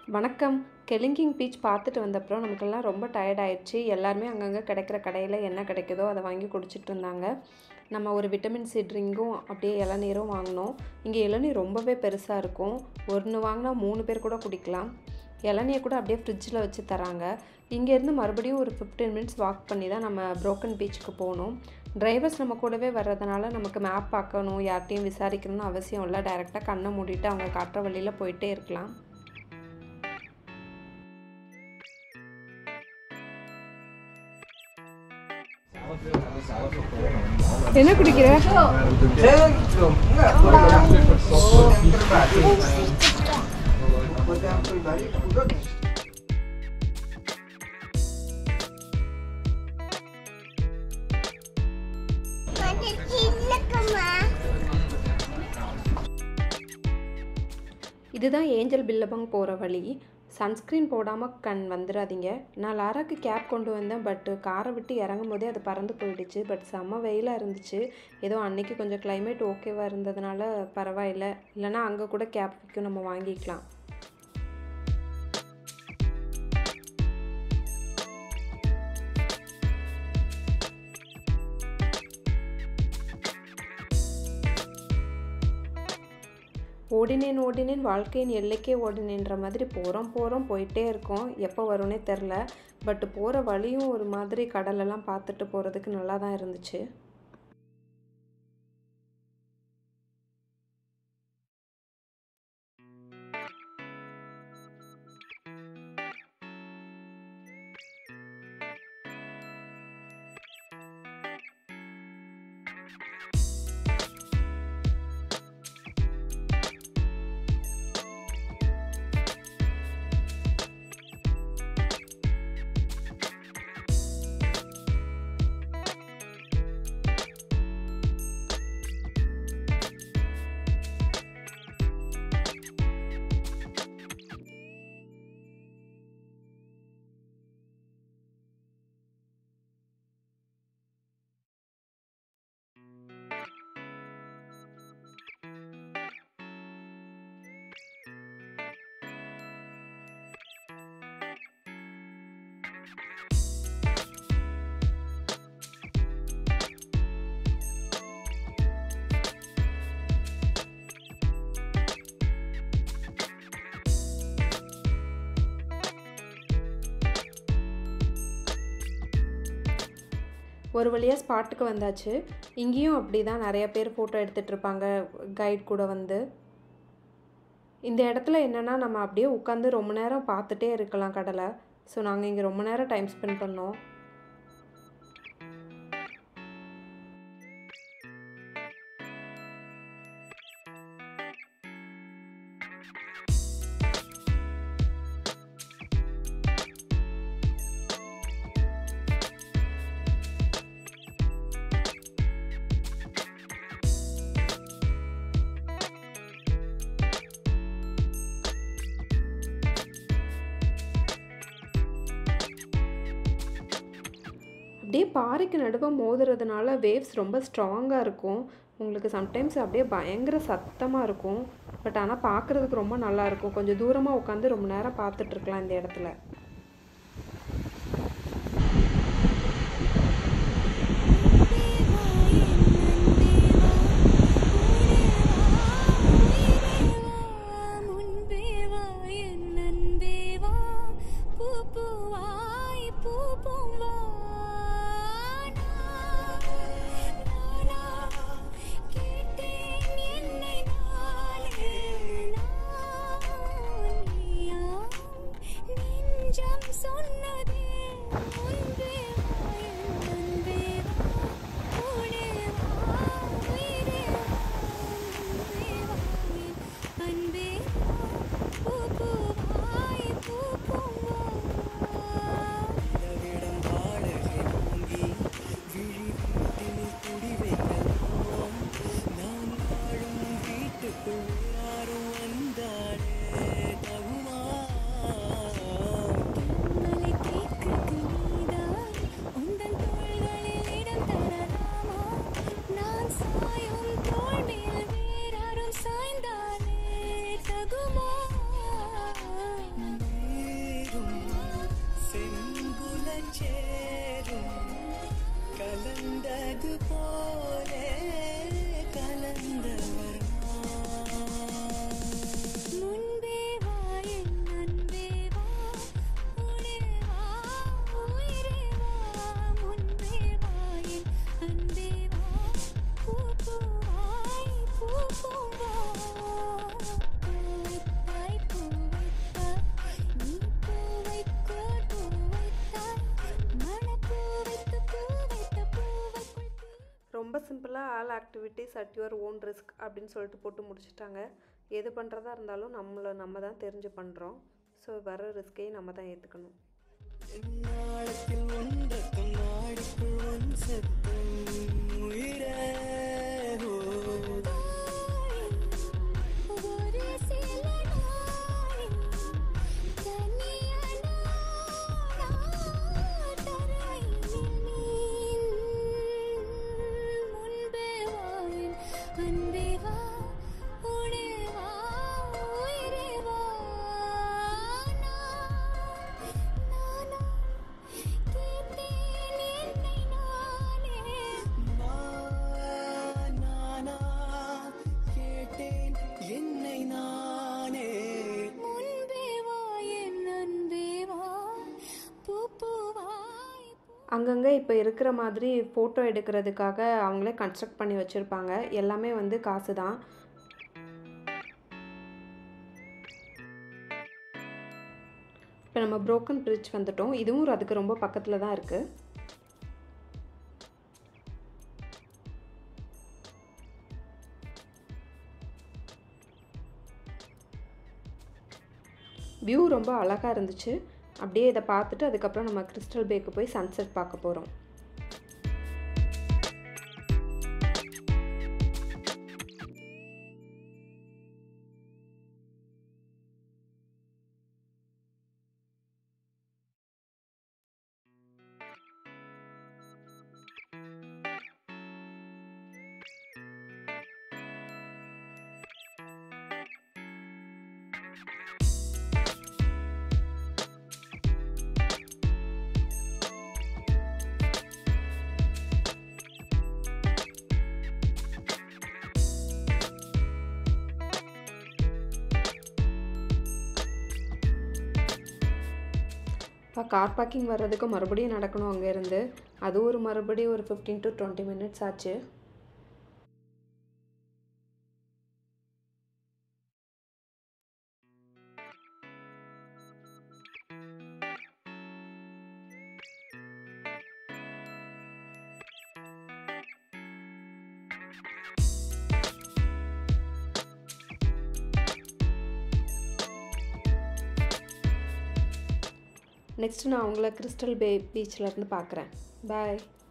வணக்கம் கெலிங்கிங் பீச் பார்த்துட்டு வந்தப்புறம் நமக்கெல்லாம் ரொம்ப டயர்ட் ஆயிடுச்சு எல்லாருமே அங்கங்கே கிடைக்கிற கடையில் என்ன கிடைக்குதோ அதை வாங்கி குடிச்சிட்டு இருந்தாங்க நம்ம ஒரு விட்டமின் சி ட்ரிங்கும் அப்படியே இளநீரும் வாங்கினோம் இங்கே இளநீர் ரொம்பவே பெருசாக இருக்கும் ஒன்று வாங்கினா மூணு பேர் கூட குடிக்கலாம் இளநியை கூட அப்படியே ஃப்ரிட்ஜில் வச்சு தராங்க இங்கேருந்து மறுபடியும் ஒரு ஃபிஃப்டீன் மினிட்ஸ் வாக் பண்ணி தான் நம்ம புரோக்கன் பீச்சுக்கு போகணும் டிரைவர்ஸ் நம்ம கூடவே வர்றதுனால நமக்கு மேப் பார்க்கணும் யார்ட்டையும் விசாரிக்கணும்னு அவசியம் இல்லை டைரெக்டாக கண்ணை மூடிட்டு அவங்க காட்டுற வழியில் போயிட்டே இருக்கலாம் என்ன குடிக்கிற இதுதான் ஏஞ்சல் பில்லபங் போகிற வழி சன்ஸ்க்ரீன் போடாமல் கண் வந்துடாதீங்க நான் லாராக்கு கேப் கொண்டு வந்தேன் பட்டு காரை விட்டு இறங்கும் போதே அது பறந்து போயிடுச்சு பட் செம்ம வெயிலாக இருந்துச்சு ஏதோ அன்னைக்கு கொஞ்சம் climate ஓகேவாக இருந்ததுனால பரவாயில்ல இல்லைன்னா அங்கே கூட கேப் விற்கும் நம்ம வாங்கிக்கலாம் ஓடினேன் ஓடினேன் வாழ்க்கையின் எல்லைக்கே ஓடினேன்ற மாதிரி போகிறோம் போகிறோம் போயிட்டே இருக்கோம் எப்போ வரும்னே தெரில பட் போகிற வழியும் ஒரு மாதிரி கடலெல்லாம் பார்த்துட்டு போகிறதுக்கு நல்லா தான் இருந்துச்சு ஒரு வழியாக ஸ்பாட்டுக்கு வந்தாச்சு இங்கேயும் அப்படி தான் நிறைய பேர் ஃபோட்டோ எடுத்துகிட்டு இருப்பாங்க கைட் கூட வந்து இந்த இடத்துல என்னென்னா நம்ம அப்படியே உட்காந்து ரொம்ப நேரம் பார்த்துட்டே இருக்கலாம் கடலை ஸோ நாங்கள் இங்கே ரொம்ப நேரம் டைம் ஸ்பெண்ட் பண்ணோம் அப்படியே பாறைக்கு நடுவே மோதுறதுனால வேவ்ஸ் ரொம்ப ஸ்ட்ராங்காக இருக்கும் உங்களுக்கு சம்டைம்ஸ் அப்படியே பயங்கர சத்தமாக இருக்கும் பட் ஆனால் பார்க்குறதுக்கு ரொம்ப நல்லா இருக்கும் கொஞ்சம் தூரமாக உட்காந்து ரொம்ப நேரம் பார்த்துட்டு இருக்கலாம் இந்த இடத்துல சொன்னதே முன்பே வா என் அன்பே வா கூடே வா உயிரே வா முன்பே வா என் அன்பே வா பூ பூவாய் பூ பூவா இடவிடம் வாழகை ஓங்கி விழி வீட்டினில் குடி வைக்கலாம் நான் வாழும் வீட்டுக்குள் யாரும் வந்தாலே தகுமா மலை கேக்குது நீதான் சிம்பிளாக all activities at your own risk அப்படின்னு சொல்லிட்டு போட்டு முடிச்சிட்டாங்க எது பண்ணுறதா இருந்தாலும் நம்மளை நம்ம தான் தெரிஞ்சு பண்ணுறோம் ஸோ வர ரிஸ்கையும் நம்ம தான் ஏற்றுக்கணும் நாளத்தில் ஒன்றக்கம் நாடிக்குள் ஒன் சத்தம் உயிரே ஓ. ஒரு சில நாளில் தனியான தரையில் நீ முன்பே வாயின் அன்பே வா உடே வா உயிரே வா நானா கேட்டேன் என்னை நானே நான் நானா கேட்டேன் என்னை நானே முன்பே வா என் அன்பே வா பூ பூவாய் அங்கங்கே இப்போ இருக்கிற மாதிரி ஃபோட்டோ எடுக்கிறதுக்காக அவங்களே கன்ஸ்ட்ரக்ட் பண்ணி வச்சுருப்பாங்க எல்லாமே வந்து காசு தான் இப்போ நம்ம புரோக்கன் பிரிட்ஜ் வந்துட்டோம் இதுவும் அதுக்கு ரொம்ப பக்கத்தில் தான் இருக்குது வியூ ரொம்ப அழகாக இருந்துச்சு அப்படியே இதை பார்த்துட்டு அதுக்கப்புறம் நம்ம கிறிஸ்டல் பேக்கு போய் சன்செட் பார்க்க போகிறோம் இப்போ கார் பார்க்கிங் வர்றதுக்கு மறுபடியும் நடக்கணும் அங்கேருந்து அது ஒரு மறுபடியும் ஒரு ஃபிஃப்டீன் டு டுவெண்ட்டி மினிட்ஸ் ஆச்சு நெக்ஸ்ட் நான் உங்களை கிறிஸ்டல் பே பீச்சில் இருந்து பார்க்குறேன் பாய்